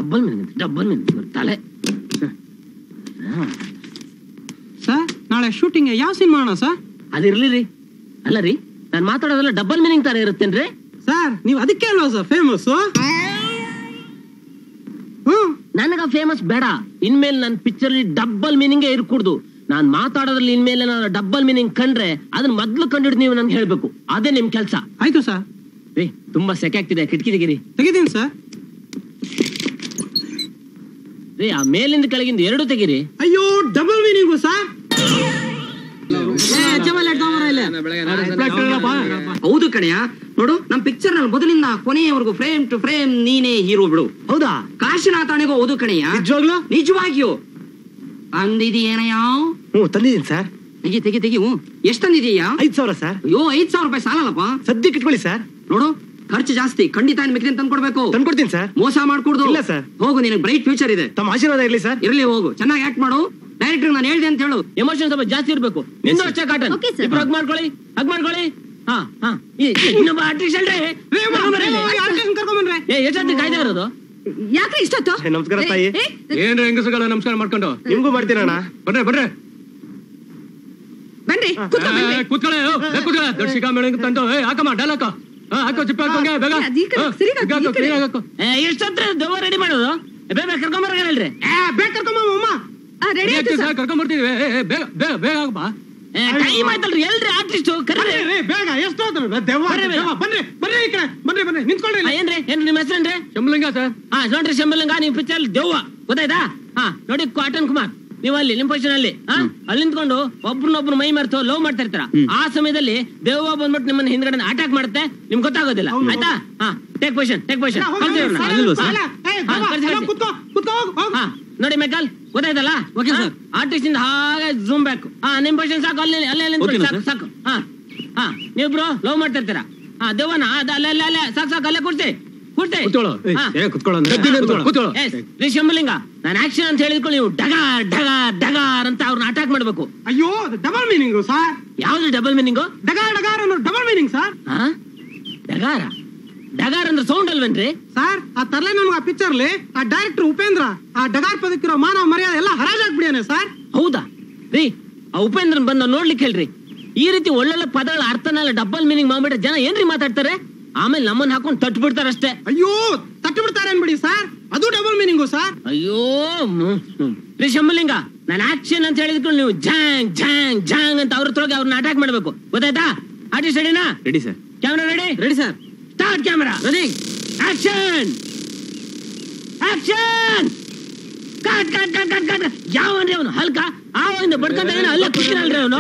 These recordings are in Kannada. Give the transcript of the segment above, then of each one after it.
ಡಬ್ಬಲ್ ಮೀನಿಂಗ್ ಡಬ್ಬಲ್ ಮೀನಿಂಗ್ ತಲೆ ಸರ್ ನಾಳೆ ಶೂಟಿಂಗ್ ಯಾವ ಸಿನಿಮಾ ಅಣ್ಣ ಸರ್ ಅದಿರ್ಲಿ ರೀ ಅಲ್ಲ ರೀ ನಾನು ಮಾತಾಡೋದೆಲ್ಲ ಡಬ್ಬಲ್ ಮೀನಿಂಗ್ ತರ ಇರುತ್ತೇನ್ರಿ ಸರ್ ನೀವು ಅದಕ್ಕೆ ಅಲ್ವಾ ಸರ್ ಫೇಮಸ್ ಹ್ಮ್ ನನಗ ಫೇಮಸ್ ಬೇಡ ಇನ್ಮೇಲೆ ನನ್ನ ಪಿಕ್ಚರ್ ಡಬ್ಬಲ್ ಮೀನಿಂಗೇ ಇರ್ಕೂಡ್ದು ನಾನ್ ಮಾತಾಡೋದ್ರಲ್ಲಿ ಇನ್ಮೇಲೆ ನಾನು ಡಬ್ಬಲ್ ಮೀನಿಂಗ್ ಕಂಡ್ರೆ ಅದನ್ನ ಮೊದ್ಲು ಕಂಡಿಡ್ ನೀವು ನನ್ಗೆ ಹೇಳ್ಬೇಕು ಅದೇ ನಿಮ್ ಕೆಲ್ಸ ಆಯ್ತು ಸರ್ ರೀ ತುಂಬಾ ಸೆಕೆ ಆಗ್ತಿದೆ ಕಿಟಕಿ ತೆಗೀರಿ ತೆಗಿತೀನಿ ಸರ್ ರೀ ಆ ಮೇಲಿಂದ ಕೆಳಗಿಂದ ಎರಡು ತೆಗೀರಿ ಅಯ್ಯೋ ಡಬಲ್ ಮೀನಿಂಗು ಸರ್ ಹೌದು ಕಣಯ್ಯ ನೋಡು ನಮ್ ಪಿಕ್ಚರ್ ನಲ್ಲಿ ಮೊದಲಿಂದ ಕೊನೆಯವರೆಗೂ ಫ್ರೇಮ್ ಟು ಫ್ರೇಮ್ ನೀನೇ ಹೀರೋ ಬಿಡು ಹೌದಾ ಕಾಶಿನಾಥನಿಗೂ ಹೌದು ಕಣಯ್ಯ ನಿಜವಾಗ್ಲೂ ನಿಜವಾಗಿಯೂ ಅಂದಿದೀಯೇನಯ್ಯ ಹ್ಞೂ ತಂದಿದ್ದೀನಿ ಸರ್ ತೆಗಿ ತೆಗಿ ತೆಗಿ ಹ್ಞೂ ಎಷ್ಟ್ ತಂದಿದೀಯಾ ಐದು ಸಾವಿರ ಸರ್ ಅಯ್ಯೋ ಐದ್ ಸಾವಿರ ರೂಪಾಯಿ ಸಾಲಲ್ಲಪ್ಪ ಸದ್ಯಕ್ಕೆ ಇಟ್ಕೊಳ್ಳಿ ಸರ್ ನೋಡು ಖರ್ಚು ಜಾಸ್ತಿ ಖಂಡಿತ ಮಿಕ್ಕಿನ ತಂದ್ಕೊಡ್ಬೇಕು ತಂದ್ಕೊಡ್ತೀನಿ ಸರ್ ಮೋಸ ಮಾಡ್ಕೊಡ್ದು ಇಲ್ಲ sir. ಹೋಗು ನಿನಗೆ ಬ್ರೈಟ್ ಫ್ಯೂಚರ್ ಇದೆ ತಮ್ಮ ಆಶೀರ್ವಾದ ಇರಲಿ ಸರ್ ಇರ್ಲಿ ಹೋಗು ಚೆನ್ನಾಗಿ ಆಕ್ಟ್ ಮಾಡು ಡೈರೆಕ್ಟರ್ ನಾನು ಹೇಳ್ದೆ ಅಂತ ಹೇಳು ಎಮೋಷನ್ ಸ್ವಲ್ಪ ಜಾಸ್ತಿ ಇರ್ಬೇಕು ನಿಂದು ಅಷ್ಟೇ ಕಾಟನ್ Okay, sir. ಇಬ್ರು ಹಗ್ ಮಾಡ್ಕೊಳ್ಳಿ ಹಗ್ ಮಾಡ್ಕೊಳ್ಳಿ ಹಾ ಹಾ ಈ ಇನ್ನೊಬ್ಬ ಆರ್ಟಿಸ್ಟ್ ಅಲ್ರಿ ಕರ್ಕೊಂಬನ್ರಿ ಏ ಎಷ್ಟೊತ್ತಿಗೆ ಕಾಯ್ದೆ ಇರೋದು ಯಾಕ್ರಿ ಇಷ್ಟೊತ್ತು ಏ, ನಮಸ್ಕಾರ ತಾಯಿ. ಏ, ಏ, ಏನ್ರಿ ಹೆಂಗಸಗಳ ನಮಸ್ಕಾರ ಮಾಡ್ಕೊಂಡು ನಿಮ್ಗೂ ಮಾಡ್ತೀರಣ್ಣ ಬರ್ರಿ ಬರ್ರಿ ಬನ್ರಿ ಕೂತ್ಕೊ ಬನ್ರಿ. ಏ, ಕೂತ್ಕೊಳ್ಳಿ ಓ, ಏ, ಕೂತ್ಕೊಳ್ಳಿ ದರ್ಶಿಕಾ ಮೇಳಂಗ್ ತಂದು ಏ ಹಾಕಮ್ಮ ಡಲ್ ಹಾಕೋ ಹಾ, ಹಾಕೋ ಚಿಪ್ಪ ಹಾಕೋಂಗೆ ಬೇಗ ಅದ್ ಈ ಕಡೆ, ಹಾ, ಸರಿಗ್ ಹಾಕು, ಈಗ ಹಾಕೋ, ಈ ಕಡೆ. clean ಆಗ್ ಹಾಕೋ. ಏ ಎಷ್ಟೊತ್ರ ದೆವ್ವ ರೆಡಿ ಮಾಡೋದು ಏ, ಬೇಗ ಕರ್ಕೊಂಬರಲ್ರಿ ಬೇಗ ಕರ್ಕೊಂಬ ಅಮ್ಮ ಆ, ರೆಡಿ ಸರಿ, ಆಯ್ತು ಆಗ್ತದೆ ಸರ್ ಸರ್, ಕರ್ಕೊಂಡ್ ಬರ್ತೀವಿ ಏ, ಏ, ಬೇಗ ಬೇಗ ಬೇಗ ಹಾಕಪ್ಪ ಟೈಮ್ ಆಯ್ತಲ್ರಿ ಎಲ್ರಿ ಆರ್ಟಿಸ್ಟ್ ಕರೀರಿ ಬೇಗ ಎಷ್ಟು ಹೋದ್ರು ದೆವ್ವ ಬರ್ರಿ, ದೆವ್ವ. ಬನ್ರಿ ಬರ್ರಿ ಈ ಕಡೆ ಬನ್ರಿ ಬನ್ರಿ ನಿಂತ್ಕೊಳ್ರಿ ಆ, ಏನ್ರಿ ಏನ್ ನಿಮ್ಮ ಹೆಸರೇನ್ರಿ ಶಂಭಲಿಂಗ ಸರ್ ಹಾ ನೋಡ್ರಿ ಶಂಬಲಂಗ ನೀವು ಪಿಕ್ಚರ್ ದೆವ್ವ ಗೊತ್ತಾಯ್ತಾ ಹಾ ನೋಡಿ ಕಾಟನ್ ಕುಮಾರ್ ನೀವು ಅಲ್ಲಿ ನಿಮ್ ಪೊಸಿಷನ್ ಅಲ್ಲಿ ಹಾ ಅಲ್ಲಿ ನಿಂತ್ಕೊಂಡು ಒಬ್ರನ್ನೊಬ್ರು ಮೈ ಮರ್ತು ಲವ್ ಮಾಡ್ತಾ ಇರ್ತಾರ ಆ ಸಮಯದಲ್ಲಿ ದೆವ್ವ ಬಂದ್ಬಿಟ್ಟು ನಿಮ್ಮನ್ನ ಹಿಂದ್ಗಡೆ ಅಟ್ಯಾಕ್ ಮಾಡುತ್ತೆ ನಿಮ್ಗೆ ಗೊತ್ತಾಗೋದಿಲ್ಲ ಆಯ್ತಾ ಹಾ ಟೇಕ್ ಪೊಸಿಷನ್ ಟೇಕ್ ಪೊಸಿಷನ್ ಕುತ್ಕೋ ಕುತ್ಕೋ ಹೋಗು ಹೋಗು ಹಾ ನೋಡಿ ಮೆಕಲ್ ಗೊತ್ತಾಯ್ತಲ್ಲ Okay, sir. ಆರ್ಟಿಸ್ಟ್ ಇಂದ ಹಾಗೆ ಜೂಮ್ ಬ್ಯಾಕ್ ಹಾ ನಿಮ್ ಪೊಸಿಷನ್ ಸಾಕು ಅಲ್ಲಿ ಅಲ್ಲೇ ಅಲ್ಲಿ ನಿಂತ್ಕೊಳ್ಳಿ, ಸಾಕು ಸಾಕು ಹಾ ಹಾ ನೀವಿಬ್ರು ಲವ್ ಮಾಡ್ತಾ ಇರ್ತೀರಾ ಹಾ ದೆವ್ವನ ಅದ ಅಲ್ಲೇ ಅಲ್ಲೇ ಅಲ್ಲೇ ಸಾಕು ಸಾಕು ಅಲ್ಲೇ ಕೂರ್ತಿ ಕೂರ್ತಿ ಕೂತ್ಕೊಳ್ಳೋ. ಏಯ್, ಹಾ. ಏ, ಕೂತ್ಕೊಳ್ಳೋ ಅಂದ್ರೆ. ಕೂತ್ಕೊಳ್ಳೋ, ಕೂತ್ಕೊಳ್ಳೋ. ಎಸ್ ರೀ ಶಂಭಲಿಂಗ ನಾನು ಆಕ್ಷನ್ ಅಂತ ಹೇಳಿದ್ಕೊಳ್ಳಿ ನೀವು ಡಗಾರ್ ಡಗಾರ್ ಡಗಾರ್ ಅಂತ ಅವ್ರನ್ನ ಅಟ್ಯಾಕ್ ಮಾಡ್ಬೇಕು ಅಯ್ಯೋ ಡಬಲ್ ಮೀನಿಂಗು ಸರ್ ಯಾವ್ದು ಡಬಲ್ ಮೀನಿಂಗು ಡಗಾರ್ ಡಗಾರ್ ಅನ್ನೋ ಡಬಲ್ ಮೀನಿಂಗ್ ಸರ್ ಹಾ ಡಗಾರ ಡಗಾರ್ ಅಂದ್ರೆ ಸೌಂಡ್ ಅಲ್ವೇನ್ರಿ ಸರ್ ಆ ತರ್ಲೆ ನಮ್ಗೆ ಆ ಪಿಕ್ಚರ್ಲಿ ಆ ಡೈರೆಕ್ಟರ್ ಉಪೇಂದ್ರ ಆ ಡಗಾರ್ ಪದಕ್ಕಿರೋ ಮಾನವ ಮರ್ಯಾದೆ ಎಲ್ಲ ಹರಾಜಾಗ್ಬಿಡಿಯಾನೆ ಸರ್ ಹೌದಾ ರೀ ಆ ಉಪೇಂದ್ರನ್ ಬಂದ ನೋಡ್ಲಿಕ್ಕೆ ಹೇಳ್ರಿ ಈ ರೀತಿ ಒಳ್ಳೊಳ್ಳೆ ಪದಗಳ ಅರ್ಥನೆಲ್ಲ ಡಬಲ್ ಮೀನಿಂಗ್ ಮಾಡ್ಬಿಟ್ರೆ ಜನ ಏನ್ರಿ ಮಾತಾಡ್ತಾರೆ ಆಮೇಲೆ ನಮ್ಮನ್ನ ಹಾಕೊಂಡು ತಟ್ಟು ಬಿಡ್ತಾರಷ್ಟೇ ಅಯ್ಯೋ ತಟ್ಟು ಬಿಡ್ತಾರೆ ಅನ್ಬಿಡಿ ಸರ್ ಅದು ಡಬಲ್ ಮೀನಿಂಗು ಸರ್ ಅಯ್ಯೋ ಹ್ಮ್, ಹ್ಮ್. ರೀ ಶಂಭಲಿಂಗ ನಾನು ಆಕ್ಷನ್ ಅಂತ ಹೇಳಿದ್ರು ನೀವು ಜಾಂಗ್ ಜಾಂಗ್ ಜಾಂಗ್ ಅಂತ ಅವ್ರ ಹತ್ರಗೆ ಅವ್ರನ್ನ ಅಟ್ಯಾಕ್ ಮಾಡ್ಬೇಕು ಗೊತ್ತಾಯ್ತಾ ಆರ್ಟಿಸ್ಟ್ ರೆಡಿನಾ ready sir camera ready ready sir start camera ready action action cut cut cut cut cut ಯಾವನ್ರಿ ಅವನು ಹಲ್ಕ ಆವಿಂದ ಬಡ್ಕೊಂತ ಏನೋ ಅಲ್ಲೇ ಕೂತಿರಲ್ರಿ ಅವನು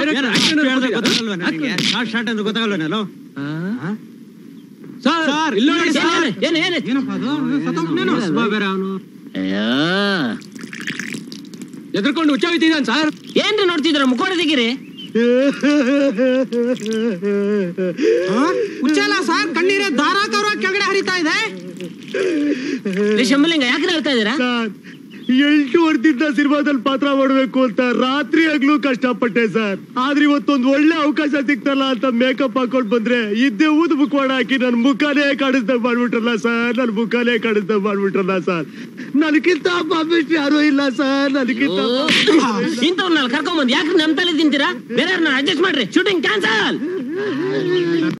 ಸರ್ ಇಲ್ಲ ನೋಡಿ ಸರ್ ಏನು ಏನು ಏನಪ್ಪ ಅದು ಸತ್ತೋಗ್ಬಿಟ್ನೇನೋ? ಬೇರೆ ಅವನು ಅಯ್ಯೋ ಎದ್ರಕೊಂಡು ಹುಚ್ಚಾಗಿದ್ದಾನೆ ಸರ್ ಏನ್ರಿ ನೋಡ್ತಿದ್ರ ಮುಖೋಡ ತೆಗೀರಿ ಹುಚ್ಚಲ್ಲ ಸರ್ ಕಣ್ಣೀರೇ ಧಾರಾಕಾರ ಕೆಳಗಡೆ ಹರಿತಾ ಇದೆ ರೀ ಶಂಭಲಿಂಗ ಯಾಕೆ ಹೇಳ್ತಾ ಇದೀರಾ ಎಂಟು ವರ್ಷದಿಂದ ಸಿನಿಮಾದಲ್ಲಿ ಪಾತ್ರ ಮಾಡಬೇಕು ಅಂತ ರಾತ್ರಿ ಆಗ್ಲೂ ಕಷ್ಟಪಟ್ಟೆ ಸರ್ ಆದ್ರೆ ಇವತ್ತೊಂದು ಒಳ್ಳೆ ಅವಕಾಶ ಸಿಕ್ತಲ್ಲ ಅಂತ ಮೇಕಪ್ ಹಾಕೊಂಡ್ ಬಂದ್ರೆ ಇದ್ದೇ ಊದ್ ಮುಖವಾಡ ಹಾಕಿ ನನ್ ಮುಖನೇ ಕಾಣಿಸ್ದಂಗ್ ಮಾಡ್ಬಿಟ್ರಲ್ಲ ಸರ್ ನನ್ ಮುಖನೇ ಕಾಣಿಸ್ದಂಗ್ ಮಾಡ್ಬಿಟ್ರಲ್ಲ ಸರ್ ನನಗಿಂತ ಪಾಪಿಸ್ಟ್ ಯಾರು ಇಲ್ಲ ಸರ್ ನನಗಿಂತ ಇಂಥವ್ರನ್ನ ಕರ್ಕೊಂಡ್ ಬಂದ್ ಯಾಕೆ ನಮ್ ತಲೆ ತಿಂತೀರಾ ಬೇರೆ ಅಡ್ಜಸ್ಟ್ ಮಾಡ್ರಿ ಶೂಟಿಂಗ್ ಕ್ಯಾನ್ಸಲ್